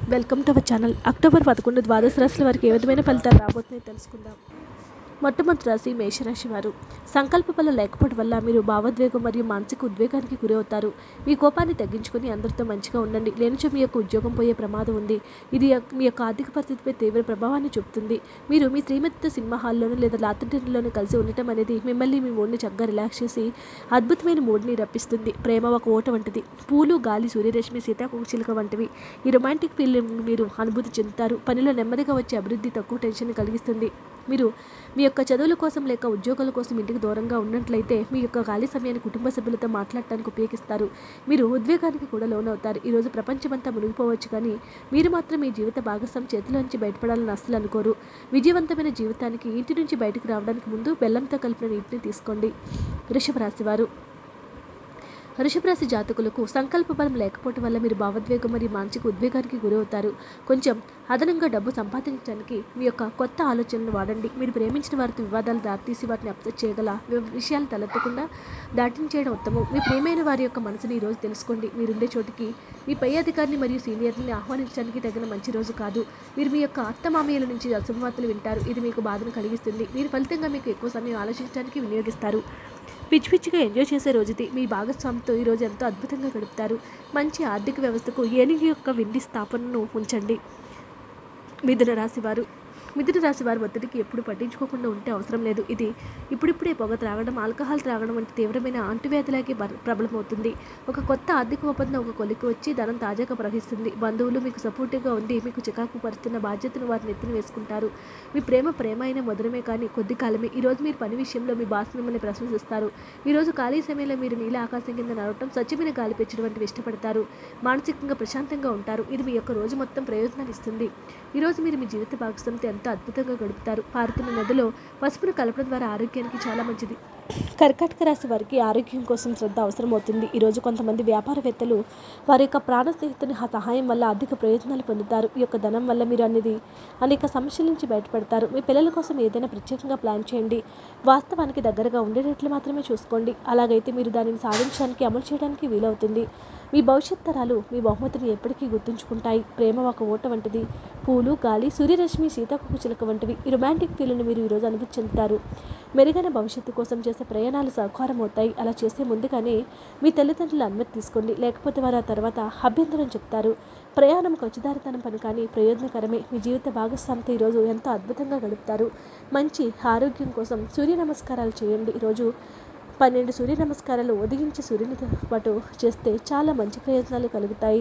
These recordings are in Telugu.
welcome to our channel October పదకొండు ద్వాదశ రాశుల వారికి ఏ విధమైన ఫలితాలు రాబోతున్నాయి తెలుసుకుందాం మొట్టమొదటి రాశి మేషరాశి వారు సంకల్ప బలం లేకపోవడం వల్ల మీరు భావోద్వేగం మరియు మానసిక ఉద్వేగానికి గురవుతారు మీ కోపాన్ని తగ్గించుకొని అందరితో మంచిగా ఉండండి లేనిచో మీ యొక్క ఉద్యోగం పోయే ప్రమాదం ఉంది ఇది యొక్క- మీ యొక్క ఆర్థిక పరిస్థితిపై తీవ్ర ప్రభావాన్ని చూపుతుంది మీరు మీ శ్రీమతితో సినిమా హాల్లోనూ లేదా రాత్రి డిన్నర్లోనూ కలిసి ఉండటం అనేది మిమ్మల్ని మీ మూడ్ని చక్కగా రిలాక్స్ చేసి అద్భుతమైన మూడ్ని రప్పిస్తుంది ప్రేమ ఒక ఓట వంటిది పూలు గాలి సూర్యరశ్మి సీతాకోక చిలుక వంటివి ఈ రొమాంటిక్ ఫీలింగ్ మీరు అనుభూతి చెందుతారు పనిలో నెమ్మదిగా వచ్చే అభివృద్ధి తక్కువ టెన్షన్ కలిగిస్తుంది మీరు మీ యొక్క చదువుల కోసం లేక ఉద్యోగాల కోసం ఇంటికి దూరంగా ఉన్నట్లయితే మీ యొక్క ఖాళీ సమయాన్ని కుటుంబ సభ్యులతో మాట్లాడటానికి ఉపయోగిస్తారు మీరు ఉద్వేగానికి కూడా లోనవుతారు ఈరోజు ప్రపంచమంతా మునిగిపోవచ్చు కానీ మీరు మాత్రం మీ జీవిత భాగస్వామి చేతిలోంచి బయటపడాలని అస్సలు అనుకోరు విజయవంతమైన జీవితానికి ఇంటి నుంచి బయటకు రావడానికి ముందు బెల్లంతో కలిపిన నీటిని తీసుకోండి వృషభ రాశి వారు వృషభ రాశి జాతకులకు సంకల్ప బలం లేకపోవడం వల్ల మీరు భావోద్వేగం మరియు మానసిక ఉద్వేగానికి గురవుతారు కొంచెం అదనంగా డబ్బు సంపాదించడానికి మీ యొక్క కొత్త ఆలోచనలు వాడండి మీరు ప్రేమించిన వారితో వివాదాలు దారితీసి వాటిని అప్సెట్ చేయగల వి- విషయాలు తలెత్తకుండా దాటించేయడం ఉత్తమం మీ ప్రేమైన వారి యొక్క మనసుని ఈరోజు తెలుసుకోండి మీరుండే చోటికి మీ పై అధికారిని మరియు సీనియర్ని ఆహ్వానించడానికి తగిన మంచి రోజు కాదు మీరు మీ యొక్క అత్తమామయ్యల నుంచి అశుభవార్తలు వింటారు ఇది మీకు బాధను కలిగిస్తుంది మీరు ఫలితంగా మీకు ఎక్కువ సమయం ఆలోచించడానికి వినియోగిస్తారు పిచ్చి పిచ్చిగా ఎంజాయ్ చేసే రోజుది మీ భాగస్వామితో ఈరోజు ఎంతో అద్భుతంగా గడుపుతారు మంచి ఆర్థిక వ్యవస్థకు ఏనుగు యొక్క వెండి స్థాపనను ఉంచండి మిథున రాశి వారు మిథున రాశి వారి ఒత్తిడికి ఎప్పుడు పట్టించుకోకుండా ఉంటే అవసరం లేదు ఇది ఇప్పుడిప్పుడే పొగ త్రాగడం ఆల్కహాల్ త్రాగడం వంటి తీవ్రమైన అంటువ్యాధులకి బర- ప్రబలమవుతుంది ఒక కొత్త ఆర్థిక ఒప్పందం ఒక కొలికి వచ్చి ధనం తాజాగా ప్రవహిస్తుంది బంధువులు మీకు సపోర్టివ్గా ఉండి మీకు చికాకు పరుస్తున్న బాధ్యతను వారిని ఎత్తిన వేసుకుంటారు మీ ప్రేమ ప్రేమ అయిన మధురమే కానీ కొద్ది కాలమే ఈరోజు మీరు పని విషయంలో మీ బాస్ మిమ్మల్ని ప్రశంసిస్తారు ఈరోజు ఖాళీ సమయంలో మీరు నీల ఆకాశం కింద నడవటం స్వచ్ఛమైన గాలి పెంచడం వంటివి ఇష్టపడతారు మానసికంగా ప్రశాంతంగా ఉంటారు ఇది మీ యొక్క రోజు మొత్తం ప్రయోజనాలు ఇస్తుంది ఈరోజు మీరు మీ జీవిత భాగస్వామితో ఎంతో అద్భుతంగా గడుపుతారు పారుతున్న నదిలో పసుపును కలపడం ద్వారా ఆరోగ్యానికి చాలా మంచిది కర్కాటక రాశి వారికి ఆరోగ్యం కోసం శ్రద్ధ అవసరమవుతుంది ఈరోజు కొంతమంది వ్యాపారవేత్తలు వారి యొక్క ప్రాణ స్నేహితుని హ- సహాయం వల్ల ఆర్థిక ప్రయోజనాలు పొందుతారు ఈ యొక్క ధనం వల్ల మీరు అనేది అనేక సమస్యల నుంచి బయటపడతారు మీ పిల్లల కోసం ఏదైనా ప్రత్యేకంగా ప్లాన్ చేయండి వాస్తవానికి దగ్గరగా ఉండేటట్లు మాత్రమే చూసుకోండి అలాగైతే మీరు దానిని సాధించడానికి అమలు చేయడానికి వీలవుతుంది మీ భవిష్యత్ తరాలు మీ బహుమతిని ఎప్పటికీ గుర్తుంచుకుంటాయి ప్రేమ ఒక ఓట వంటిది పూలు గాలి సూర్యరశ్మి సీతాకోక చిలక వంటివి ఈ రొమాంటిక్ ఫీల్ని మీరు ఈరోజు అనుభూతి చెందుతారు మెరుగైన భవిష్యత్తు కోసం చేసే ప్రయాణాలు సహకారం అవుతాయి అలా చేసే ముందుగానే మీ తల్లిదండ్రుల అనుమతి తీసుకోండి లేకపోతే వారు ఆ తర్వాత అభ్యంతరం చెప్తారు ప్రయాణం ఖచ్చిదారితనం పని కానీ ప్రయోజనకరమే మీ జీవిత భాగస్వామితో ఈరోజు ఎంతో అద్భుతంగా గడుపుతారు మంచి ఆరోగ్యం కోసం సూర్య నమస్కారాలు చేయండి ఈరోజు పన్నెండు సూర్య నమస్కారాలు ఒదిగించి సూర్యునితో పాటు చేస్తే చాలా మంచి ప్రయోజనాలు కలుగుతాయి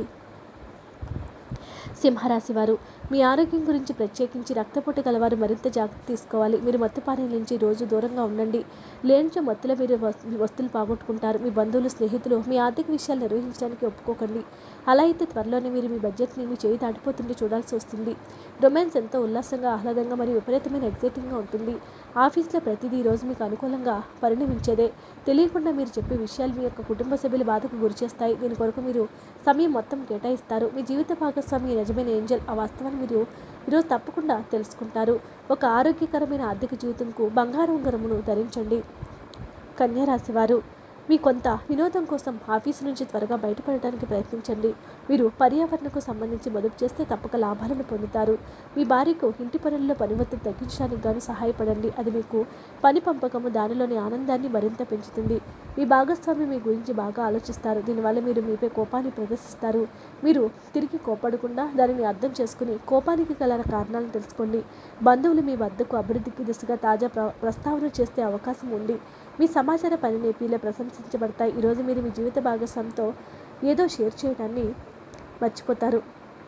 సింహరాశి వారు మీ ఆరోగ్యం గురించి ప్రత్యేకించి రక్తపోటు గలవారు మరింత జాగ్రత్త తీసుకోవాలి మీరు మత్తుపానీల నుంచి రోజు దూరంగా ఉండండి లేనిచో మత్తులో మీరు వస్- మీ వస్తువులు పోగొట్టుకుంటారు మీ బంధువులు స్నేహితులు మీ ఆర్థిక విషయాలు నిర్వహించడానికి ఒప్పుకోకండి అలా అయితే త్వరలోనే మీరు మీ బడ్జెట్ని మీ చేయి దాటిపోతుంటే చూడాల్సి వస్తుంది రొమాన్స్ ఎంతో ఉల్లాసంగా ఆహ్లాదంగా మరియు విపరీతమైన ఎగ్జైటింగ్గా ఉంటుంది ఆఫీస్లో ప్రతిదీ ఈ రోజు మీకు అనుకూలంగా పరిణమించేదే తెలియకుండా మీరు చెప్పే విషయాలు మీ యొక్క కుటుంబ సభ్యుల బాధకు గురిచేస్తాయి దీని కొరకు మీరు సమయం మొత్తం కేటాయిస్తారు మీ జీవిత భాగస్వామి నిజమైన ఏంజల్ ఆ వాస్తవాన్ని మీరు ఈరోజు తప్పకుండా తెలుసుకుంటారు ఒక ఆరోగ్యకరమైన ఆర్థిక జీవితంకు బంగారు ఉంగరమును ధరించండి కన్యారాశి వారు మీ కొంత వినోదం కోసం ఆఫీసు నుంచి త్వరగా బయటపడడానికి ప్రయత్నించండి మీరు పర్యావరణకు సంబంధించి మదుపు చేస్తే తప్పక లాభాలను పొందుతారు మీ భార్యకు ఇంటి పనుల్లో పని ఒత్తిడి తగ్గించడానికి గాను సహాయపడండి అది మీకు పని పంపకము దానిలోని ఆనందాన్ని మరింత పెంచుతుంది మీ భాగస్వామి మీ గురించి బాగా ఆలోచిస్తారు దీనివల్ల మీరు మీపై కోపాన్ని ప్రదర్శిస్తారు మీరు తిరిగి కోపడకుండా దానిని అర్థం చేసుకుని కోపానికి గల కారణాలను తెలుసుకోండి బంధువులు మీ వద్దకు అభివృద్ధికి దిశగా తాజా ప్ర ప్రస్తావన చేసే అవకాశం ఉంది మీ సమాచార పని నేపీలో ప్రశంసించబడతాయి ఈరోజు మీరు మీ జీవిత భాగస్వామితో ఏదో షేర్ చేయడాన్ని మర్చిపోతారు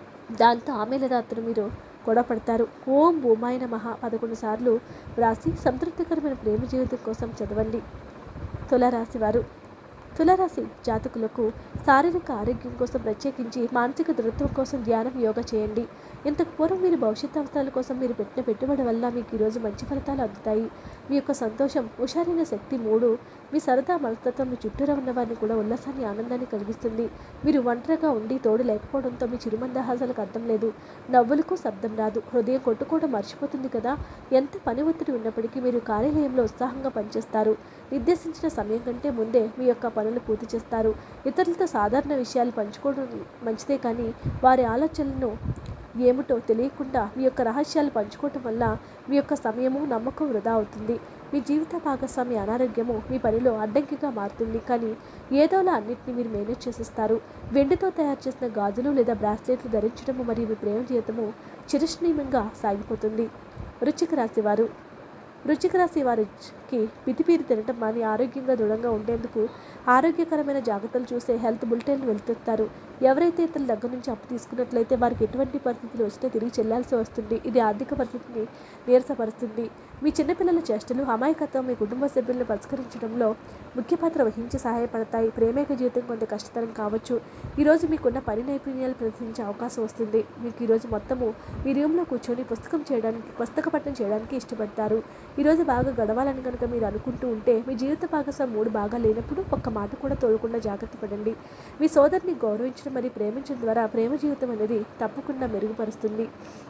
దాంతో ఆమె లేదా అతను మీరు గొడవ పడతారు ఓం భూమాయన మహా పదకొండు సార్లు వ్రాసి సంతృప్తికరమైన ప్రేమ జీవితం కోసం చదవండి తులారాశి వారు తులారాశి జాతకులకు శారీరక ఆరోగ్యం కోసం ప్రత్యేకించి మానసిక దృఢత్వం కోసం ధ్యానం యోగా చేయండి ఇంతకు పూర్వం మీరు భవిష్యత్ అవసరాల కోసం మీరు పెట్టిన పెట్టుబడి వల్ల మీకు ఈరోజు మంచి ఫలితాలు అందుతాయి మీ యొక్క సంతోషం హుషారైన శక్తి మూడు మీ సరదా మనస్తత్వం మీ చుట్టూరా ఉన్న వారిని కూడా ఉల్లాసాన్ని ఆనందాన్ని కలిగిస్తుంది మీరు ఒంటరిగా ఉండి తోడు లేకపోవడంతో మీ చిరుమందహాసాలకు అర్థం లేదు నవ్వులకు శబ్దం రాదు హృదయం కొట్టుకోవడం మర్చిపోతుంది కదా ఎంత పని ఒత్తిడి ఉన్నప్పటికీ మీరు కార్యాలయంలో ఉత్సాహంగా పనిచేస్తారు నిర్దేశించిన సమయం కంటే ముందే మీ యొక్క పనులు పూర్తి చేస్తారు ఇతరులతో సాధారణ విషయాలు పంచుకోవడం మంచిదే కానీ వారి ఆలోచనలను ఏమిటో తెలియకుండా మీ యొక్క రహస్యాలు పంచుకోవటం వల్ల మీ యొక్క సమయము నమ్మకం వృధా అవుతుంది మీ జీవిత భాగస్వామి అనారోగ్యము మీ పనిలో అడ్డంకిగా మారుతుంది కానీ ఏదోలా అన్నింటినీ మీరు మేనేజ్ చేసిస్తారు వెండితో తయారు చేసిన గాజులు లేదా బ్రాస్లెట్లు ధరించడము మరియు మీ ప్రేమ జీవితము చిరస్నీయంగా సాగిపోతుంది వృశ్చిక రాశి వారు వృశ్చిక రాశి వారికి పితిపీరి తినటం మాని ఆరోగ్యంగా దృఢంగా ఉండేందుకు ఆరోగ్యకరమైన జాగ్రత్తలు చూసే హెల్త్ బులెటిన్లు వెళ్తుంటారు ఎవరైతే ఇతరుల దగ్గర నుంచి అప్పు తీసుకున్నట్లయితే వారికి ఎటువంటి పరిస్థితులు వచ్చినా తిరిగి చెల్లాల్సి వస్తుంది ఇది ఆర్థిక పరిస్థితిని నీరసపరుస్తుంది మీ చిన్నపిల్లల చేష్టలు అమాయకత్వం మీ కుటుంబ సభ్యులను పరిష్కరించడంలో ముఖ్య పాత్ర వహించి సహాయపడతాయి ప్రేమేక జీవితం కొంత కష్టతరం కావచ్చు ఈరోజు మీకున్న పని నైపుణ్యాలు ప్రదర్శించే అవకాశం వస్తుంది మీకు ఈరోజు మొత్తము మీ రూమ్లో కూర్చొని పుస్తకం చేయడానికి పుస్తక పఠనం చేయడానికి ఇష్టపడతారు ఈరోజు బాగా గడవాలని కనుక మీరు అనుకుంటూ ఉంటే మీ జీవిత భాగస్వామి మూడు బాగా లేనప్పుడు ఒక్క మాట కూడా తోడకుండా జాగ్రత్త పడండి మీ సోదరిని గౌరవించడం మరియు ప్రేమించడం ద్వారా ప్రేమ జీవితం అనేది తప్పకుండా మెరుగుపరుస్తుంది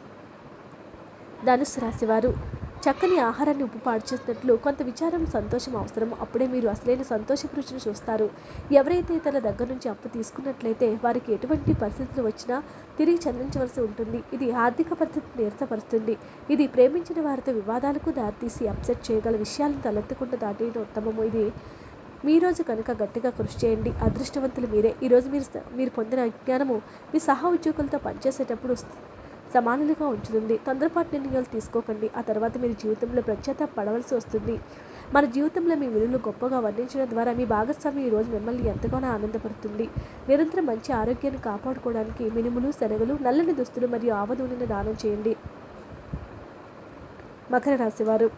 ధనుసు రాశివారు చక్కని ఆహారాన్ని ఉప్పు పాడు చేసినట్లు కొంత విచారం సంతోషం అవసరం అప్పుడే మీరు అసలైన సంతోష రుచిని చూస్తారు ఎవరైతే తన దగ్గర నుంచి అప్పు తీసుకున్నట్లయితే వారికి ఎటువంటి పరిస్థితులు వచ్చినా తిరిగి చెల్లించవలసి ఉంటుంది ఇది ఆర్థిక పరిస్థితిని నీరసపరుస్తుంది ఇది ప్రేమించిన వారితో వివాదాలకు దారితీసి అప్సెట్ చేయగల విషయాలను తలెత్తకుండా దాటేయడం ఉత్తమము ఇది మీ రోజు కనుక గట్టిగా కృషి చేయండి అదృష్టవంతులు మీరే ఈరోజు మీరు మీరు పొందిన జ్ఞానము మీ సహ ఉద్యోగులతో పనిచేసేటప్పుడు సమానులుగా ఉంచుతుంది తొందరపాటు నిర్ణయాలు తీసుకోకండి ఆ తర్వాత మీరు జీవితంలో ప్రత్యేత పడవలసి వస్తుంది మన జీవితంలో మీ విలువలు గొప్పగా వర్ణించడం ద్వారా మీ భాగస్వామి ఈ రోజు మిమ్మల్ని ఎంతగానో ఆనందపడుతుంది నిరంతరం మంచి ఆరోగ్యాన్ని కాపాడుకోవడానికి మినుములు శనగలు నల్లని దుస్తులు మరియు ఆవ నూనెను దానం చేయండి మకర రాశివారు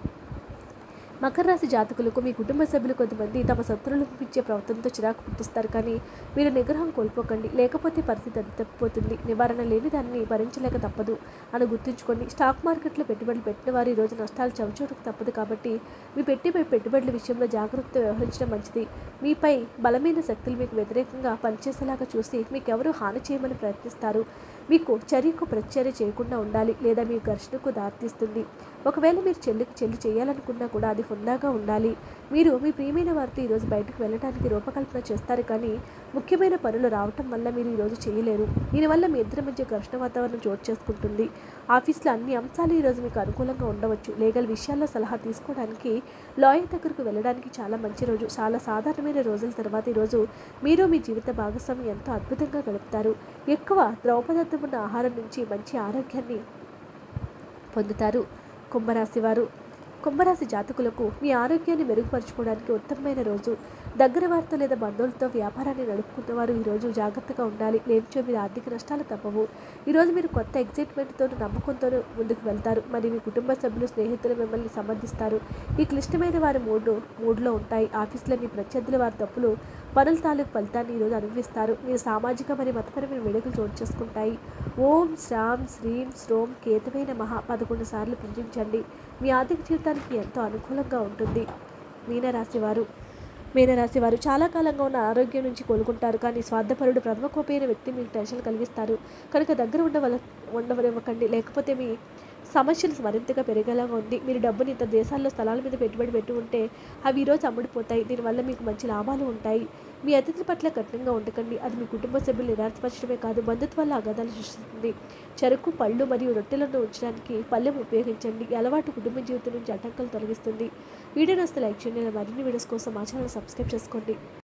మకర రాశి జాతకులకు మీ కుటుంబ సభ్యులు కొంతమంది తమ శత్రువులు పంపించే ప్రవర్తనతో చిరాకు పుట్టిస్తారు కానీ మీరు నిగ్రహం కోల్పోకండి లేకపోతే పరిస్థితి అది తప్పిపోతుంది నివారణ లేని దాన్ని భరించలేక తప్పదు అని గుర్తుంచుకోండి స్టాక్ మార్కెట్లో పెట్టుబడులు పెట్టిన వారు ఈ రోజు నష్టాలు చవిచూడకు తప్పదు కాబట్టి మీ పెట్టి పెట్టుబడుల విషయంలో జాగ్రత్తగా వ్యవహరించడం మంచిది మీపై బలమైన శక్తులు మీకు వ్యతిరేకంగా పనిచేసేలాగా చూసి మీకెవరూ హాని చేయమని ప్రయత్నిస్తారు మీకు చర్యకు ప్రతిచర్య చేయకుండా ఉండాలి లేదా మీ ఘర్షణకు దారితీస్తుంది ఒకవేళ మీరు చెల్లికి చెల్లి చేయాలనుకున్నా కూడా అది హుందాగా ఉండాలి మీరు మీ ప్రియమైన వారితో ఈరోజు బయటకు వెళ్ళడానికి రూపకల్పన చేస్తారు కానీ ముఖ్యమైన పనులు రావటం వల్ల మీరు ఈరోజు చేయలేరు దీనివల్ల మీ ఇద్దరి మధ్య ఘర్షణ వాతావరణం చోటు చేసుకుంటుంది ఆఫీస్లో అన్ని అంశాలు ఈరోజు మీకు అనుకూలంగా ఉండవచ్చు లీగల్ విషయాల్లో సలహా తీసుకోవడానికి లాయర్ దగ్గరకు వెళ్ళడానికి చాలా మంచి రోజు చాలా సాధారణమైన రోజుల తర్వాత ఈరోజు మీరు మీ జీవిత భాగస్వామి ఎంతో అద్భుతంగా గడుపుతారు ఎక్కువ ద్రౌపదత్వం ఉన్న ఆహారం నుంచి మంచి ఆరోగ్యాన్ని పొందుతారు కుంభరాశి వారు కుంభరాశి జాతకులకు మీ ఆరోగ్యాన్ని మెరుగుపరచుకోవడానికి ఉత్తమమైన రోజు దగ్గర వారితో లేదా బంధువులతో వ్యాపారాన్ని నడుపుకున్న వారు ఈరోజు జాగ్రత్తగా ఉండాలి లేనిచో మీరు ఆర్థిక నష్టాలు తప్పవు ఈరోజు మీరు కొత్త ఎగ్జైట్మెంట్తో నమ్మకంతో ముందుకు వెళ్తారు మరియు మీ కుటుంబ సభ్యులు స్నేహితులు మిమ్మల్ని సమర్థిస్తారు ఈ క్లిష్టమైన వారి మూడు మూడ్లో ఉంటాయి ఆఫీస్లో మీ ప్రత్యర్థుల వారి తప్పులు పనుల తాలూకు ఫలితాన్ని ఈరోజు అనుభవిస్తారు మీరు సామాజిక మరియు మతపరమైన వేడుకలు చోటు చేసుకుంటాయి ఓం శ్రాం శ్రీం శ్రోం కేతమైన మహా పదకొండు సార్లు పూజించండి మీ ఆర్థిక జీవితానికి ఎంతో అనుకూలంగా ఉంటుంది మీనరాశి వారు మీనరాశి వారు చాలా కాలంగా ఉన్న ఆరోగ్యం నుంచి కోలుకుంటారు కానీ స్వార్థపరుడు ప్రథమ కోపైన వ్యక్తి మీకు టెన్షన్ కలిగిస్తారు కనుక దగ్గర ఉండవల ఉండవనివ్వకండి లేకపోతే మీ సమస్యలు మరింతగా పెరిగేలాగా ఉంది మీరు డబ్బుని ఇతర దేశాల్లో స్థలాల మీద పెట్టుబడి పెట్టి ఉంటే అవి ఈరోజు అమ్ముడిపోతాయి దీనివల్ల మీకు మంచి లాభాలు ఉంటాయి మీ అతిథి పట్ల కఠినంగా ఉండకండి అది మీ కుటుంబ సభ్యులు నిరాశపరచడమే కాదు బంధుత్వాల అగాధాలు సృష్టిస్తుంది చెరుకు పళ్ళు మరియు రొట్టెలను ఉంచడానికి పళ్ళెం ఉపయోగించండి ఈ అలవాటు కుటుంబ జీవితం నుంచి ఆటంకాలు తొలగిస్తుంది వీడియో నస్తే లైక్ చేయండి ఇలా మరిన్ని వీడియోస్ కోసం మా ఛానల్ సబ్స్క్రైబ్ చేసుకోండి